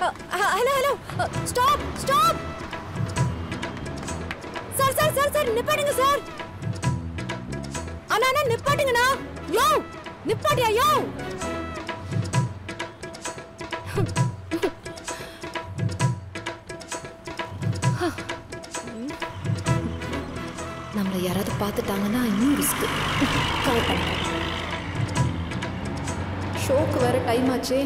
Hello hello stop stop sir sir sir sir நிப்பாட்டுங்க sir அண்ணா அண்ணா நிப்பாட்டுங்கண்ணா யோ நிப்பாட்டியா யோ நம்மளை யாராவது பார்த்துட்டாங்கன்னா இன்னும் ரிஸ்க் கவர் பண்ண ஷோக்கு வேற டைம் ஆச்சே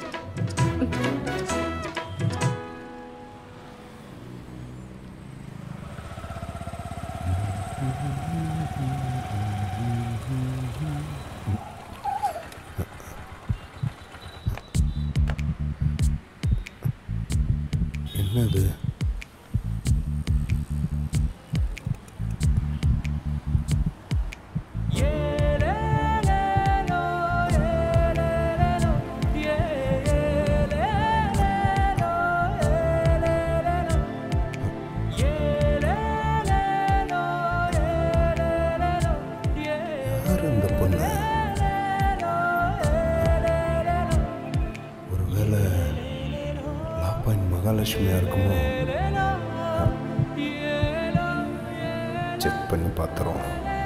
என்னது யார் இந்த பொண்ணு ஒருவேளை லாப்பாயின் மகாலட்சுமியா இருக்குமோ செக் பண்ணி பார்த்துறோம்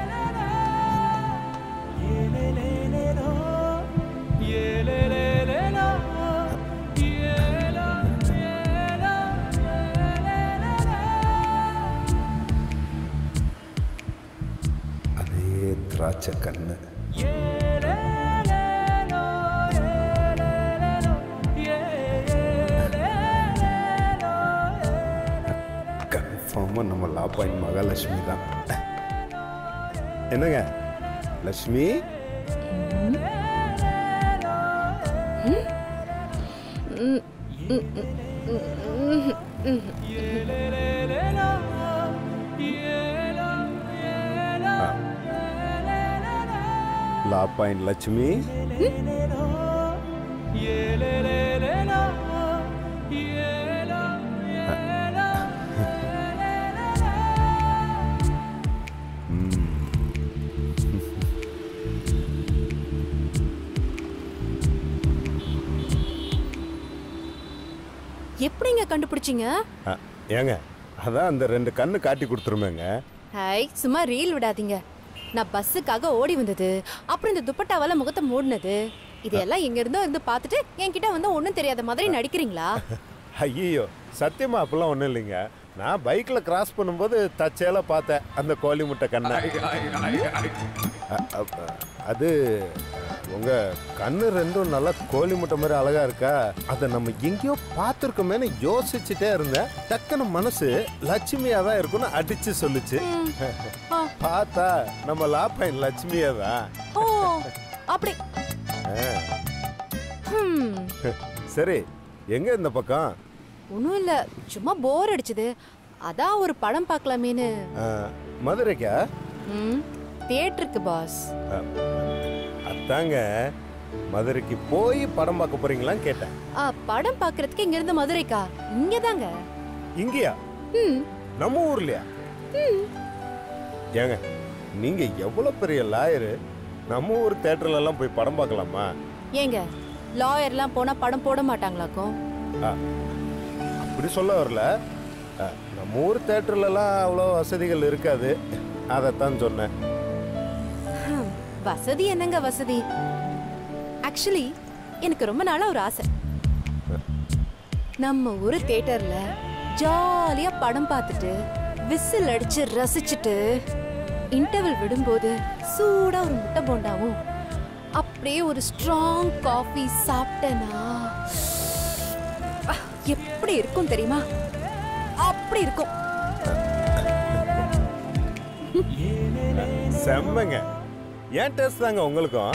அதே திராட்சை கண்ணு கன்ஃபார்மாக நம்ம லாப்பாயின் மகாலட்சுமி தான் என்னங்க லக்ஷ்மி லாப்பாயின் லட்சுமி எப்படிங்க கண்டுபிடிச்சீங்க ஆ, ஏங்க அதான் அந்த ரெண்டு கண்ணு காட்டி கொடுத்துருமேங்க ஹாய் சும்மா ரீல் விடாதீங்க நான் பஸ்ஸுக்காக ஓடி வந்தது அப்புறம் இந்த துப்பட்டாவால முகத்தை மூடினது இதெல்லாம் எங்க இருந்தோ இருந்து பார்த்துட்டு என்கிட்ட வந்து ஒன்றும் தெரியாத மாதிரி நடிக்கிறீங்களா ஐயோ சத்தியமா அப்பெல்லாம் ஒன்றும் இல்லைங்க நான் பைக்கில் கிராஸ் பண்ணும்போது தச்சேல பார்த்தேன் அந்த கோழி முட்டை கண்ணை அ- அ- அது உங்க கண்ணு ரெண்டும் நல்லா கோழி முட்டை மாதிரி அழகா இருக்கா அதை நம்ம எங்கேயோ பார்த்துருக்கோமேனு யோசிச்சுட்டே இருந்தேன் டக்குன்னு மனசு லட்சுமியா தான் இருக்கும்னு அடிச்சு சொல்லுச்சு ஆ. பார்த்தா நம்ம லாப்பாயின் லட்சுமியா தான் ஓ அப்படி ஹம், சரி எங்க இந்த பக்கம் ஒண்ணும் இல்ல சும்மா போர் அடிச்சது அதான் ஒரு படம் பார்க்கலாமேன்னு ஆ, மதுரைக்கா ம் தியேட்டருக்கு பாஸ் அ, அதாங்க மதுரைக்கு போய் படம் பார்க்க போறீங்களான்னு கேட்டேன் ஆ படம் பார்க்கறதுக்கு இங்க இருந்து மதுரைக்கா இங்க தாங்க இங்கேயா ம் நம்ம ஊர்லயா ஏங்க நீங்க எவ்வளவு பெரிய லாயரு நம்ம ஊர் தேட்டர்ல எல்லாம் போய் படம் பார்க்கலாமா ஏங்க லாயர்லாம் போனா படம் போட மாட்டாங்களாக்கும் ஆ, அப்படி சொல்ல வரல ஆ, நம்ம ஊர் தேட்டர்ல எல்லாம் அவ்வளோ வசதிகள் இருக்காது அதைத்தான் சொன்னேன் ஹம், வசதி என்னங்க வசதி ஆக்சுவலி எனக்கு ரொம்ப நாளா ஒரு ஆசை நம்ம ஊர் தியேட்டர்ல ஜாலியா படம் பார்த்துட்டு விசில் அடிச்சு ரசிச்சுட்டு இன்டர்வல் விடும்போது சூடா ஒரு முட்டை போண்டாவும் அப்படியே ஒரு ஸ்ட்ராங் காஃபி சாப்பிட்டேனா அஹ், எப்படி இருக்கும் தெரியுமா அப்படி இருக்கும் செம்மங்க ஏன் டேஸ்ட் தாங்க உங்களுக்கும்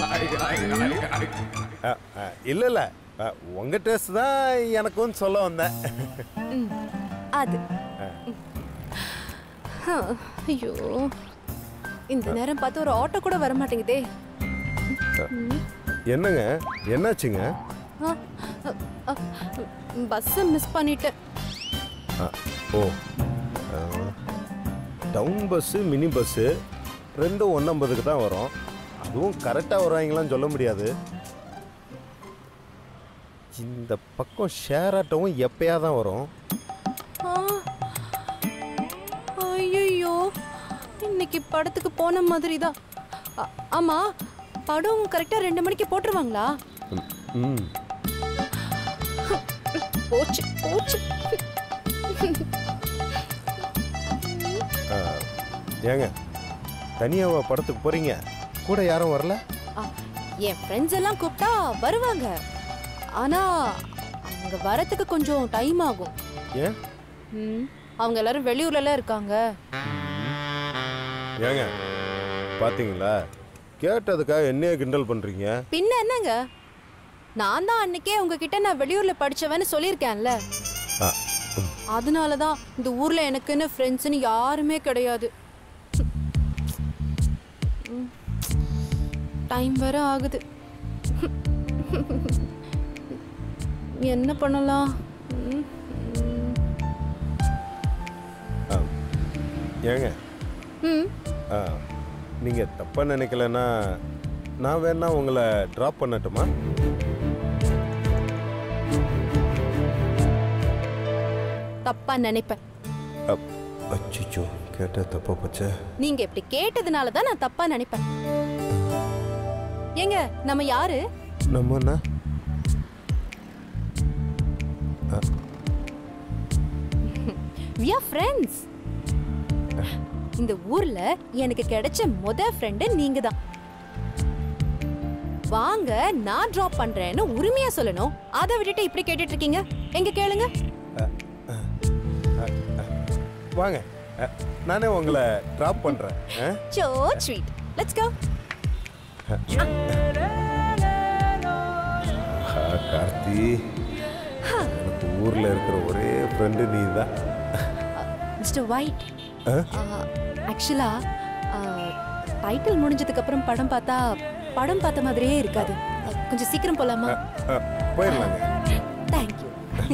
ஆ, ஆ, இல்ல இல்ல ஆ, உங்க டேஸ்ட் தான் எனக்கும் சொல்ல வந்தேன் ம், அது ஹம், ஐயோ இந்த நேரம் பார்த்து ஒரு ஆட்டோ கூட வர மாட்டேங்குதே என்னங்க என்னாச்சுங்க பஸ்ஸை மிஸ் பண்ணிட்டேன் ஆ, ஓ டவுன் பஸ்ஸு மினி பஸ்ஸு ரெண்டும் ஒன்றம்பதுக்கு தான் வரும் அதுவும் கரெக்டாக வருவாங்களான்னு சொல்ல முடியாது இந்த பக்கம் ஷேர் ஆட்டவும் எப்பயா தான் வரும் ஐயோ இன்னைக்கு படத்துக்கு போன மாதிரி தான் ஆமா படம் கரெக்டா ரெண்டு மணிக்கு போட்டுருவாங்களா ம், ம் போச்சு போச்சு ஆ, ஏங்க தனியாவா படத்துக்கு போறீங்க கூட யாரும் வரல ஆ, என் ஃப்ரெண்ட்ஸ் எல்லாம் கூப்பிட்டா வருவாங்க ஆனா அவங்க வரத்துக்கு கொஞ்சம் டைம் ஆகும் ஏன் ம், அவங்க எல்லாரும் வெளியூர்ல இருக்காங்க ஏங்க பாத்தீங்களா கேட்டதுக்காக என்னைய கிண்டல் பண்றீங்க பின்ன என்னங்க நான் தான் அன்னைக்கே உங்ககிட்ட நான் வெளியூர்ல படிச்சவன்னு சொல்லியிருக்கேன்ல ஆ, ம். அதனால தான் இந்த ஊர்ல எனக்குன்னு ஃப்ரெண்ட்ஸ்னு யாருமே கிடையாது டைம் வேற ஆகுது என்ன பண்ணலாம் ம், ம். ஆ, ஏங்க ம் ஆ, நீங்க தப்பா நினைக்கலன்னா நான் வேணா உங்களை ட்ராப் பண்ணட்டுமா தப்பா நினைப்பேன் அச்சிச்சோ கேட்ட தப்பா பச்சை நீங்க இப்படி கேட்டதுனால தான் நான் தப்பா நினைப்பேன் ஏங்க நம்ம யாரு நம்மண்ணா we are friends இந்த ஊர்ல எனக்கு கிடைச்ச முத ஃப்ரெண்டு நீங்க தான் வாங்க நான் டிராப் பண்றேன்னு உரிமையா சொல்லணும் அதை விட்டுட்டு இப்படி கேட்டுட்டு இருக்கீங்க எங்க கேளுங்க வாங்க அ, நானே உங்களை ட்ராப் பண்றேன் ஆ? சோ ஸ்வீட் லெட்ஸ் கோ ஆ, கார்த்தி எனக்கு ஊர்ல இருக்கிற ஒரே ஃப்ரெண்டு நீ தான் மிஸ்டர் ஒயிட் ஆக்சுவலா டைட்டில் முடிஞ்சதுக்கு அப்புறம் படம் பார்த்தா படம் பார்த்த மாதிரியே இருக்காது அஹ், கொஞ்சம் சீக்கிரம் போலாமா போயிடலாங்க தேங்க்யூ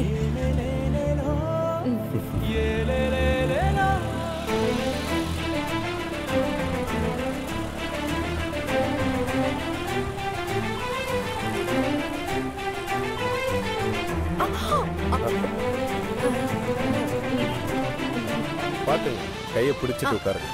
பார்த்துங்க கையை பிடிச்சிட்டு உட்காருங்க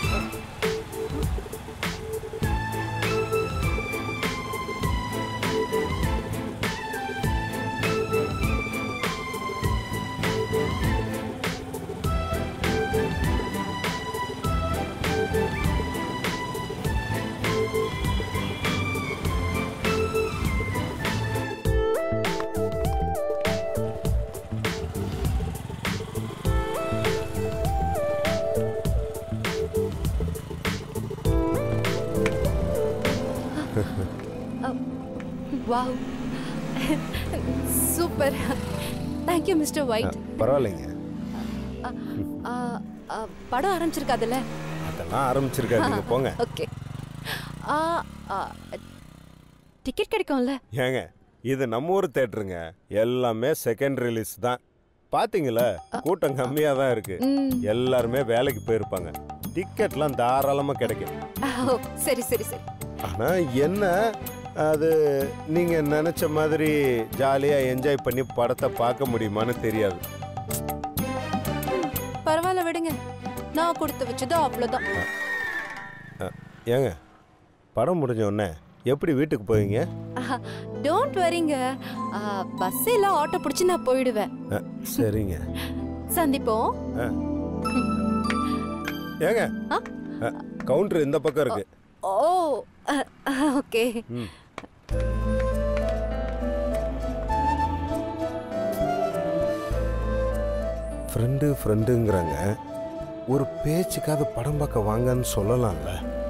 வாவ் சூப்பர் தேங்க்யூ மிஸ்டர் ஆ, ஒயிட் பரவாயில்லைங்க படம் ஆரம்பிச்சிருக்காதுல்ல அதெல்லாம் ஆரம்பிச்சிருக்காரு நீங்க போங்க ஓகே டிக்கெட் கிடைக்கும்ல ஏங்க இது நம்ம ஊர் தேட்டருங்க எல்லாமே செகண்ட் ரிலீஸ் தான் பாத்தீங்களா கூட்டம் கம்மியா தான் இருக்கு ம். எல்லாருமே வேலைக்கு போயிருப்பாங்க டிக்கெட்லாம் தாராளமா கிடைக்கும் ஓ, சரி சரி சரி ஆனா என்ன அது நீங்க நினைச்ச மாதிரி ஜாலியா என்ஜாய் பண்ணி படத்தை பார்க்க முடியுமான்னு தெரியாது பரவாயில்ல விடுங்க நான் கொடுத்து வச்சது அவ்வளோதான் அ, ஏங்க படம் முடிஞ்ச உடனே எப்படி வீட்டுக்கு போவீங்க டோன்ட் வரிங்க பஸ் இல்ல ஆட்டோ பிடிச்சி நான் போயிடுவேன் அ, சரிங்க சந்திப்போம் அ. ஏங்க ஆ? கவுண்டர் இந்த பக்கம் இருக்கு ஓ ஓகே ம். ஃப்ரெண்டு ஃப்ரெண்டுங்கிறாங்க ஒரு பேச்சுக்காவது படம் பார்க்க வாங்கன்னு சொல்லலாம்ல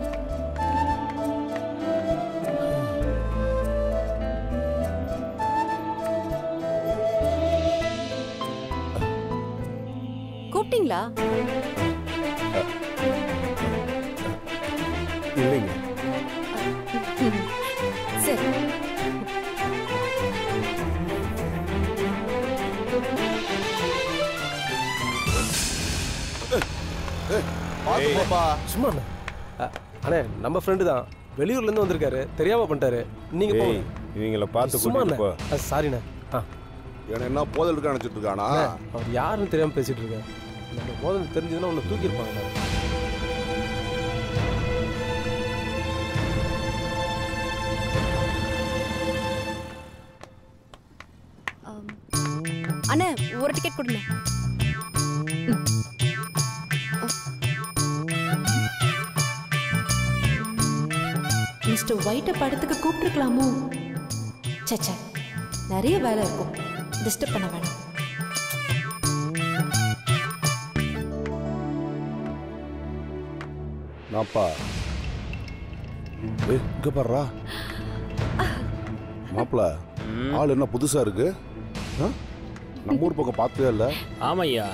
கூப்பிட்டீங்களா இல்லைங்க சரி சும்மா அண்ணே. அ, அண்ணே நம்ம ஃப்ரெண்டு தான் வெளியூர்ல இருந்து வந்திருக்காரு தெரியாம பண்ணிட்டாரு நீங்க ஏய் போங்க இவங்கள பார்த்து சும்மா கூட்டிட்டு போ சாரிண்ணே ஆ இவனை என்ன போதல் இருக்க நினைச்சிட்டு இருக்கானா அவர் யாருன்னு தெரியாமல் பேசிட்டு இருக்காரு நம்ம மோதல் தெரிஞ்சதுன்னா உன்னை தூக்கியிருப்பாங்க ஆம். அண்ணே ஒரு டிக்கெட் கொடுங்க ம். மிஸ்டர் ஒயிட்டை படத்துக்கு கூப்பிட்டுருக்கலாமோ சச்சா நிறைய வேலை இருக்கும் டிஸ்டர்ப் பண்ண வேணாம் நான்ப்பா ஏய் இங்க பாருடா மாப்பிள ஆள் என்ன புதுசா இருக்கு ஆ? நம்ம ஊர் பக்கம் பார்த்ததே இல்லை ஆமையா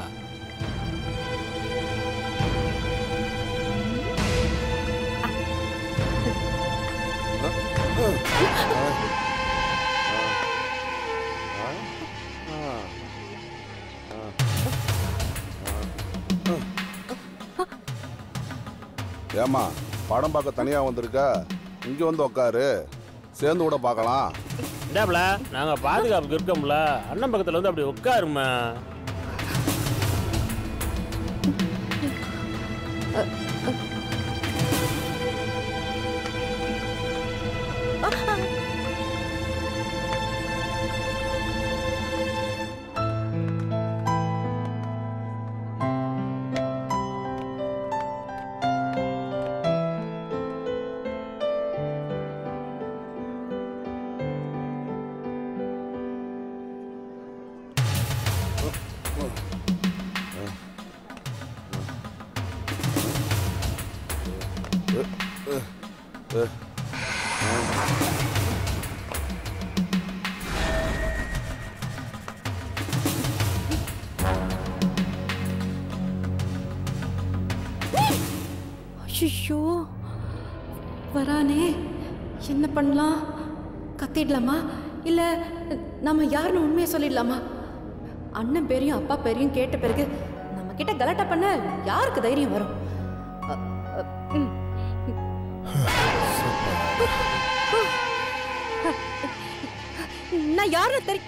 ஏமா படம் பார்க்க தனியா வந்திருக்க இங்க வந்து உட்காரு சேர்ந்து கூட பார்க்கலாம் இந்தாப்ல நாங்க பாதுகாப்புக்கு இருக்கோம்ல அண்ணன் பக்கத்துல வந்து அப்படி உட்காருமா ஐயோ வரானே என்ன பண்ணலாம் கத்திடலாமா இல்லை நம்ம யாருன்னு உண்மையை சொல்லிடலாமா அண்ணன் பேரையும் அப்பா பேரையும் கேட்ட பிறகு நம்ம கிட்ட கலாட்டா பண்ண யாருக்கு தைரியம் வரும் அ, அ, ம். நான் யாருன்னு தெரி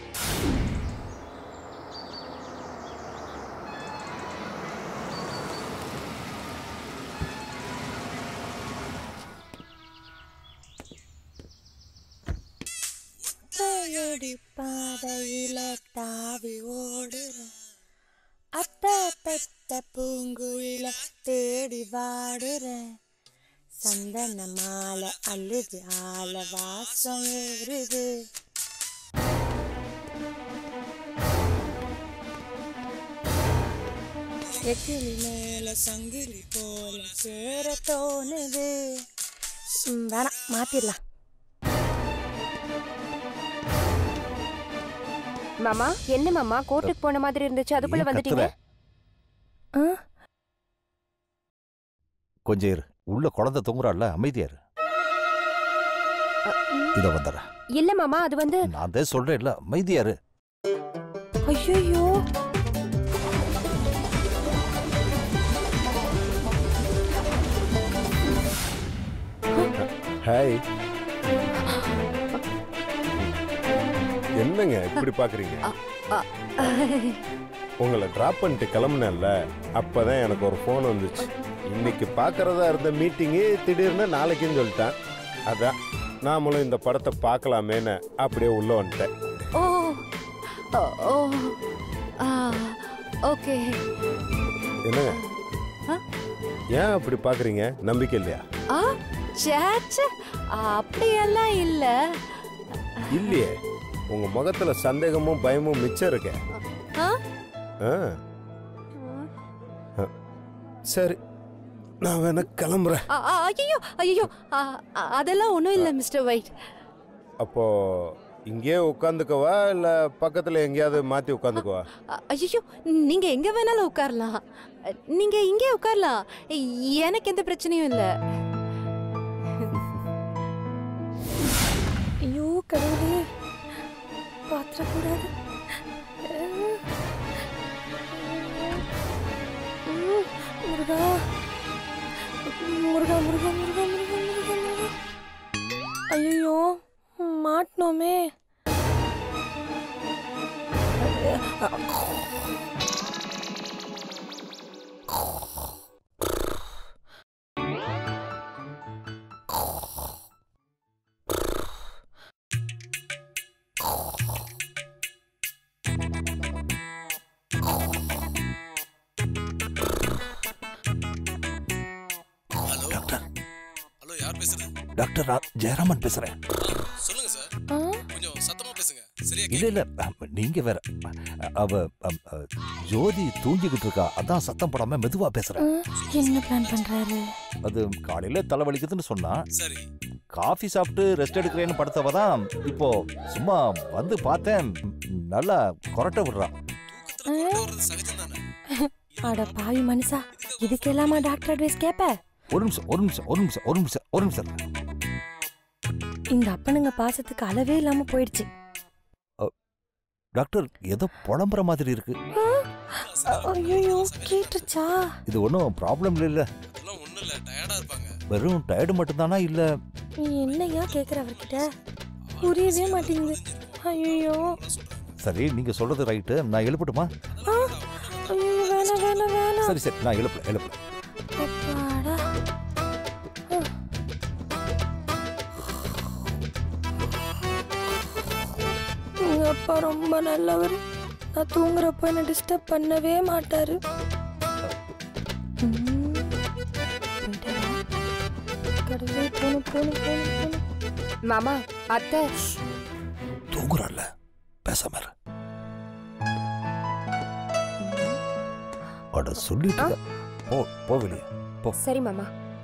கையடி பாதையில தாவி ஓடுற அத்த பெத்த பூங்குயில தேடி வாடுற சந்தன மாலை அழுது ஆல வாசம் ஏறுது எக்கிளி மேல சங்கிலி போல சேர தோணுது ம், வேணாம் மாத்திரலாம் மாமா என்ன மாமா கோர்ட்டுக்கு போன மாதிரி இருந்துச்சு அதுக்குள்ள ஏன் வந்துட்டீங்க கத்துற? கொஞ்சம் இரு உள்ள குழந்தை தொங்குறாள்ல அமைதியா இரு இத வந்துடுறேன் இல்ல மாமா அது வந்து நான் தான் சொல்றேன்ல அமைதியா இரு ஐயோ ஹாய் என்னங்க இப்படி பாக்குறீங்க உங்களை டிராப் பண்ணிட்டு கிளம்புனேன்ல அப்பதான் எனக்கு ஒரு ஃபோன் வந்துச்சு இன்னைக்கு பார்க்கறதா இருந்த மீட்டிங்கு திடீர்னு நாளைக்குன்னு சொல்லிட்டேன் அதான் நாமளும் இந்த படத்தை பார்க்கலாமேன்னு அப்படியே உள்ள வந்துட்டேன் ஓ ஓ, ஓ ஆ ஓகே என்னங்க ஆ? ஏன் அப்படி பாக்குறீங்க நம்பிக்கை இல்லையா ஆ சேச்சே அப்படியெல்லாம் இல்ல இல்லையே உங்க முகத்துல சந்தேகமும் பயமும் மிச்சம் இருக்கே ஆ? ஆ. ஆ. சரி நான் வேணா கிளம்புறேன் ஆ, ஆ, ஐயோ ஐயோ ஆ, ஆ, அதெல்லாம் ஒன்றும் இல்லை மிஸ்டர் ஒயிட் அப்போ இங்கேயே உட்காந்துக்கவா இல்ல பக்கத்துல எங்கேயாவது மாத்தி உட்காந்துக்கவா ஐயோ நீங்க எங்க வேணாலும் உட்காரலாம் நீங்க இங்கே உட்காரலாம் எனக்கு எந்த பிரச்சனையும் இல்லை ஐயோ கடவுளே பாத்திரக்கூடாது முருகா முருகா முருகா முருகா முருகா முருகா முருகா ஐயோ மாட்டினோமே டாக்டர் ஹலோ யார் பேசுறது டாக்டர் நான் ஜெயராமன் பேசுறேன் சொல்லுங்க சார் ஆ? கொஞ்சம் சத்தமா பேசுங்க சரியா இல்ல இல்ல அம், நீங்க வேற அவ அம், அ, ஜோதி தூங்கிக்கிட்டு இருக்கா அதான் சத்தம் போடாம மெதுவா ஆ, பேசுறேன் என்ன பிளான் பண்றாரு அது காலையில தலைவலிக்குதுன்னு சொன்னா சரி காஃபி சாப்பிட்டு ரெஸ்ட் எடுக்கிறேன்னு படுத்தவ தான் இப்போ சும்மா வந்து பார்த்தேன் நல்லா கொரட்டை விடுறா தூக்கத்துல கொண்டு வர்றது சகஜம் தானே அட பாவி மனுஷா இதுக்கெல்லாமா டாக்டர் அட்வைஸ் கேப்ப ஒரு நிமிஷம் ஒரு நிமிஷம் ஒரு நிமிஷம் ஒரு நிமிஷம் ஒரு நிமிஷம் இந்த அப்பனுங்க பாசத்துக்கு அளவே இல்லாம போயிடுச்சு டாக்டர் ஏதோ புலம்புற மாதிரி இருக்கு ஐயோ கேட்டுச்சா இது ஒன்றும் ப்ராப்ளம் இல்ல அதெல்லாம் ஒண்ணும் இல்ல டயர்டா இருப்பாங்க வெறும் டயர்டு மட்டும்தானா இல்ல நீ என்னையா கேக்குற அவர்கிட்ட புரியவே மாட்டேங்குது ஐயோ சரி நீங்க சொல்றது ரைட்டு நான் எழுப்பட்டுமா ஐயோ வேணாம் வேணாம் வேணாம் சரி சரி நான் எழுப்பல எழுப்பல அப்பாடா எங்க அப்பா ரொம்ப நல்லவர் நான் தூங்குறப்ப என்ன டிஸ்டர்ப் பண்ணவே மாட்டாரு ம். போயிட்டாரா? கடவுளே, போணும், போணும், போணும், போணும். மாமா அத்தை தூங்குறான்ல பேசாம இரு. அட சொல்லிட்டு இருக்க. போ போ வெளியே போ சரி மாமா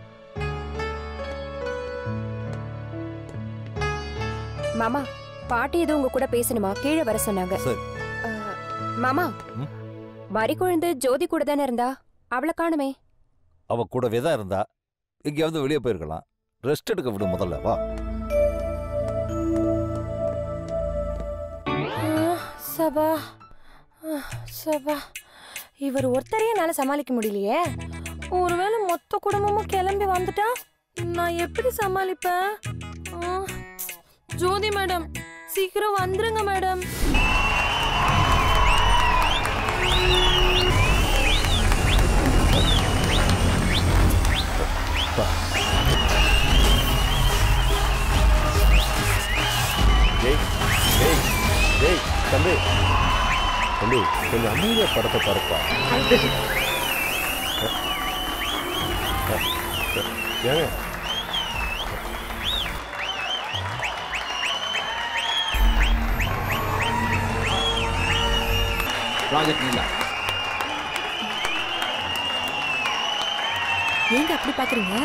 மாமா பாட்டி எதுவும் உங்க கூட பேசணுமா கீழே வர சொன்னாங்க சரி ஆ, மாமா ம்? மறிக்குழந்து ஜோதி கூட தானே இருந்தா அவளை காணுமே அவ கூடவே தான் இருந்தா எங்கேயாவது வெளியே போயிருக்கலாம் ரெஸ்ட் எடுக்க விடு முதல்ல வா ஆ, சபா ஆ, சபா இவர் ஒருத்தரையே என்னால சமாளிக்க முடியலையே ஒருவேளை மொத்த குடும்பமும் கிளம்பி வந்துட்டா நான் எப்படி சமாளிப்பேன் ஆ, ஜோதி மேடம் சீக்கிரம் வந்துருங்க மேடம் டேய் டேய் டேய் தம்பி தம்பி கொஞ்சம் அமைதியாக படத்தை பரப்பா ஏங்க ஏங்க அப்படி பாக்குறீங்க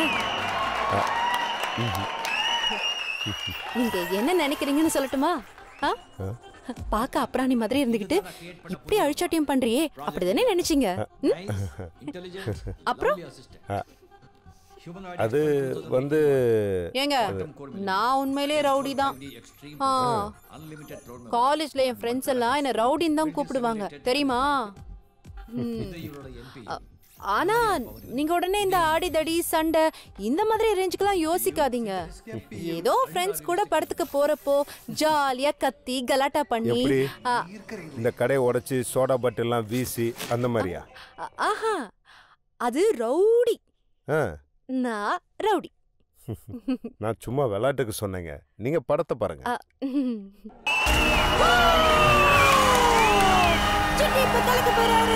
நீங்க என்ன நினைக்கிறீங்கன்னு சொல்லட்டுமா ஆ? பார்க்க அப்ராணி மாதிரி இருந்துகிட்டு இப்படி அழிச்சாட்டியம் பண்றியே அப்படிதானே நினைச்சீங்க ம்? அப்புறம் அது வந்து ஏங்க நான் உண்மையிலேயே ரவுடி தான் காலேஜ்ல என் ஃப்ரெண்ட்ஸ் எல்லாம் என்ன ரவுடின்னு தான் கூப்பிடுவாங்க தெரியுமா ம். அ- ஆனா நீங்க உடனே இந்த ஆடி தடி சண்டை இந்த மாதிரி ரேஞ்சுக்கெல்லாம் யோசிக்காதீங்க ஏதோ ஃப்ரெண்ட்ஸ் கூட படத்துக்கு போறப்போ ஜாலியா கத்தி கலாட்டா பண்ணி எப்படி? ஆ, இந்த கடையை உடைச்சி சோடா பாட்டிலாம் வீசி அந்த மாதிரியா ஆ- ஆஹா அது ரவுடி ஆ நான் ரவுடி நான் சும்மா விளையாட்டுக்கு சொன்னேங்க நீங்க படத்தை பாருங்க ஆ, ம். சுட்டி இப்ப கலக்க போறாரு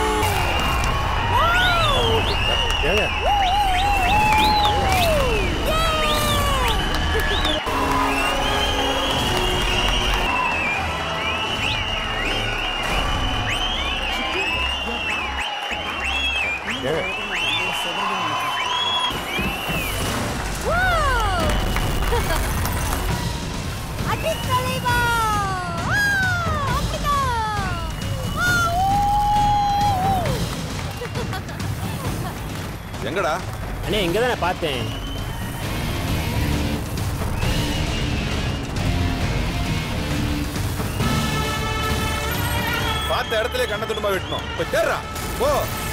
ஏங்க ஏங்க அடி தலைவா ஆ, அப்படிதான். ஆ, ஊ. எங்கடா அண்ணே இங்கே தானே பார்த்தேன் பார்த்த இடத்துல கண்ண துடுமா வெட்டணும் இப்ப தேர்றா போ